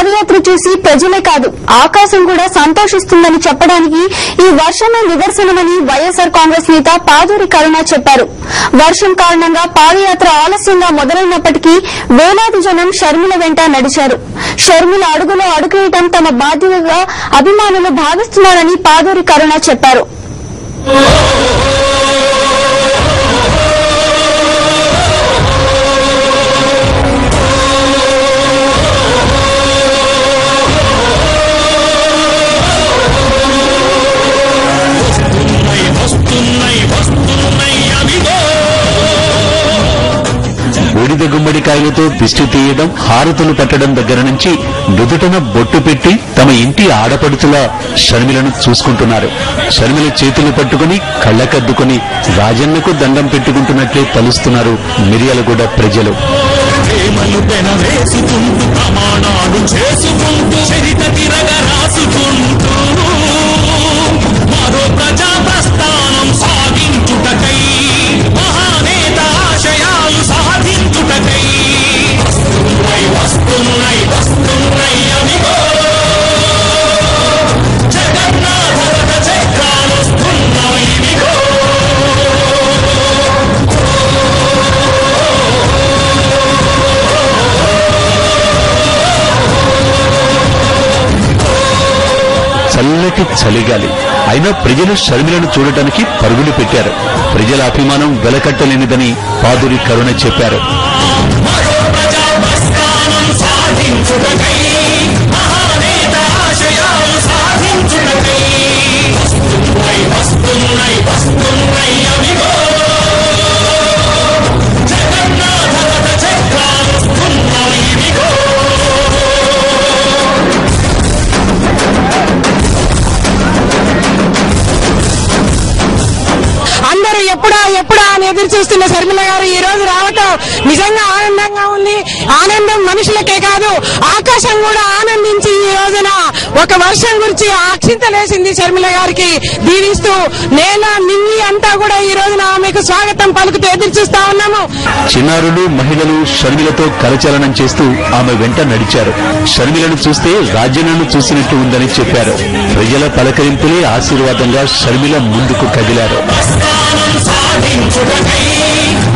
పాదయాత్ర చూసి ప్రజలే కాదు ఆకాశం కూడా సంతోషిస్తుందని చెప్పడానికి ఈ వర్షమే నిదర్శనమని వైఎస్సార్ కాంగ్రెస్ నేత పాదూరి కరుణ చెప్పారు వర్షం కారణంగా పాదయాత్ర ఆలస్యంగా మొదలైనప్పటికీ వేలాది జనం షర్మిల వెంట నడిచారు షర్మిల అడుగులో అడుగేయటం తమ బాధ్యతగా అభిమానులు భావిస్తున్నారని పాదూరి కరుణ చెప్పారు వస్తున్నాయి వస్తున్నాయి వస్తున్నాయి అవిగో బూడిద గుమ్మడికాయలతో దిష్టి తీయడం హారతులు పట్టడం దగ్గర నుంచి నుదుటన బొట్టు పెట్టి తమ ఇంటి ఆడపడుచుల షర్మిలను చూసుకుంటున్నారు షర్మిల చేతులు పట్టుకుని కళ్ళకద్దుకుని రాజన్నకు దండం పెట్టుకుంటున్నట్లే తలుస్తున్నారు మిర్యాలగూడ ప్రజలు ప్రేమలు పెనవేసుకుంటూ ప్రమాణాలు చేసుకుంటూ చరిత తిరగ రాసుకుంటూ మరో ప్రజా ప్రస్థానం సాగించుటకై మహానేత ఆశయాలు సాధించుటకై వస్తున్నాయి వస్తున్నాయి వస్తున్నాయి అవిగో జగన్నాథ రథ చక్రాలు వస్తున్నాయి ఇవిగో చల్లటి చలిగాలి అయినా ప్రజలు షర్మిలను చూడటానికి పరుగులు పెట్టారు ప్రజల అభిమానం వెలకట్టలేనిదని పాదురి కరుణ చెప్పారు మరో ప్రజా ప్రస్థానం సాధించుటకై మహానేత ఆశయాలు సాధించుటకై వస్తున్నాయి వస్తున్నాయి వస్తున్నాయి అవిగో జగన్నాథ రథ చక్రాలు వస్తున్నాయి ఇవిగో అందరూ ఎప్పుడా ఎప్పుడా అని ఎదురు చూస్తున్న శర్మిల గారు ఈ రోజు రావటం నిజంగా ఆనందంగా ఉంది ఆనందం మనుషులకే కాదు ఆకాశం కూడా ఆనందించి ఈ రోజున ఒక వర్షం గురించి అక్షింతలేసింది శర్మిల గారికి దీవిస్తూ నేల నింగి అంతా కూడా ఈ రోజున ఆమెకు స్వాగతం పలుకుతూ ఎదురు చూస్తా ఉన్నాము చిన్నారులు మహిళలు షర్మిలతో కరచలనం చేస్తూ ఆమె వెంట నడిచారు షర్మిలను చూస్తే రాజ్యనను చూసినట్టు ఉందని చెప్పారు ప్రజల పలకరింపులే ఆశీర్వాదంగా షర్మిల ముందుకు కదిలారు ప్రస్థానం సాధించుటకై